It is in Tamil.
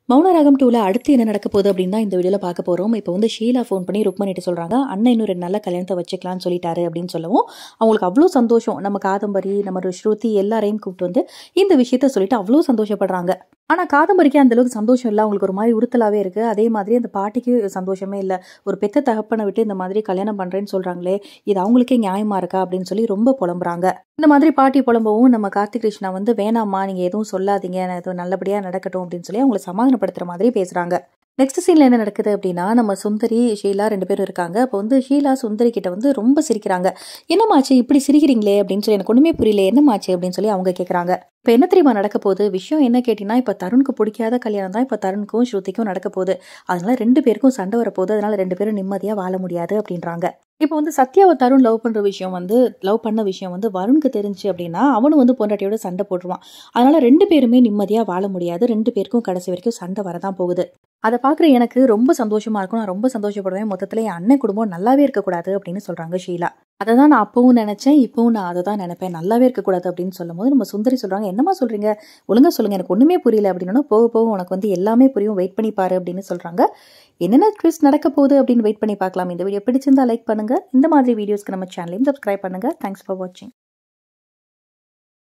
மௌனராகம் டூல அடுத்து என்ன நடக்க போகுது அப்படின்னு தான் இந்த வீடியோவில் பார்க்க போகிறோம் இப்போ வந்து ஷீலா ஃபோன் பண்ணி ருக்மணிட்டு சொல்கிறாங்க அண்ணன் இன்னும் ரெண்டு நல்ல கல்யாணத்தை வச்சுக்கலாம்னு சொல்லிட்டாரு அப்படின்னு சொல்லவும் அவங்களுக்கு அவ்வளோ சந்தோஷம் நம்ம காதம்பரி நம்ம ஸ்ருதி எல்லாரையும் கூப்பிட்டு வந்து இந்த விஷயத்த சொல்லிட்டு அவ்வளோ சந்தோஷப்படுறாங்க ஆனால் காதம்பரிக்கு அந்த அளவுக்கு சந்தோஷம் இல்லை அவங்களுக்கு ஒரு மாதிரி உறுத்தலாகவே இருக்குது அதே மாதிரி அந்த பாட்டிக்கு சந்தோஷமே இல்லை ஒரு பெத்த தகப்பனை விட்டு இந்த மாதிரி கல்யாணம் பண்ணுறேன்னு சொல்கிறாங்களே இது அவங்களுக்கே நியாயமா இருக்கா அப்படின்னு சொல்லி ரொம்ப புலம்புறாங்க இந்த மாதிரி பாட்டி புலம்பவும் நம்ம கார்த்திக் கிருஷ்ணா வந்து வேணாம்மா நீங்கள் எதுவும் சொல்லாதீங்க நான் எதுவும் நல்லபடியாக நடக்கட்டும் அப்படின்னு சொல்லி அவங்களை சமாதானப்படுத்துகிற மாதிரி பேசுகிறாங்க நெக்ஸ்ட் சீன்ல என்ன நடக்குது அப்படின்னா நம்ம சுந்தரி ஷீலா ரெண்டு பேரும் இருக்காங்க அப்போ வந்து ஷீலா சுந்தரி கிட்ட வந்து ரொம்ப சிரிக்கிறாங்க என்னமாச்சு இப்படி சிரிக்கிறீங்களே அப்படின்னு சொல்லி எனக்கு ஒண்ணுமே புரியல என்னமாச்சு அப்படின்னு சொல்லி அவங்க கேட்குறாங்க இப்போ என்ன தெரியுமா நடக்க போகுது விஷயம் என்ன கேட்டிங்கன்னா இப்போ தருணுக்கு பிடிக்காத கல்யாணம் தான் இப்போ தருணுக்கும் ஸ்ருதிக்கும் நடக்க போகுது அதனால ரெண்டு பேருக்கும் சண்டை வரப்போகுது அதனால ரெண்டு பேரும் நிம்மதியாக வாழ முடியாது அப்படின்றாங்க இப்போ வந்து சத்யாவை தருண் லவ் பண்ணுற விஷயம் வந்து லவ் பண்ண விஷயம் வந்து வருணுக்கு தெரிஞ்சு அப்படின்னா அவனும் வந்து பொண்டாட்டியோட சண்டை போட்டுருவான் அதனால ரெண்டு பேருமே நிம்மதியாக வாழ முடியாது ரெண்டு பேருக்கும் கடைசி வரைக்கும் சண்டை வரதான் போகுது அதை பார்க்குற எனக்கு ரொம்ப சந்தோஷமா இருக்கும் நான் ரொம்ப சந்தோஷப்படுவேன் மொத்தத்தில் என் அண்ணன் குடும்பம் நல்லாவே இருக்கக்கூடாது அப்படின்னு சொல்றாங்க ஷீலா அதை தான் நான் அப்பவும் நினைச்சேன் இப்பவும் நான் அதை தான் நினைப்பேன் நல்லாவே இருக்கக்கூடாது அப்படின்னு சொல்லும் போது நம்ம சுந்தரி சொல்றாங்க என்னமா சொல்றீங்க ஒழுங்கா சொல்லுங்க எனக்கு ஒண்ணுமே புரியல அப்படின்னா போக போக உனக்கு வந்து எல்லாமே புரியும் வெயிட் பண்ணி பாரு அப்படின்னு சொல்றாங்க என்னென்ன ட்விஸ்ட் நடக்க போகுது அப்படின்னு வெயிட் பண்ணி பார்க்கலாம் இந்த வீடியோ பிடிச்சிருந்தா லைக் பண்ணுங்க இந்த மாதிரி வீடியோஸ்க்கு நம்ம சேனலையும் சப்ஸ்கிரைப் பண்ணுங்க தேங்க்ஸ் ஃபார் வாட்சிங்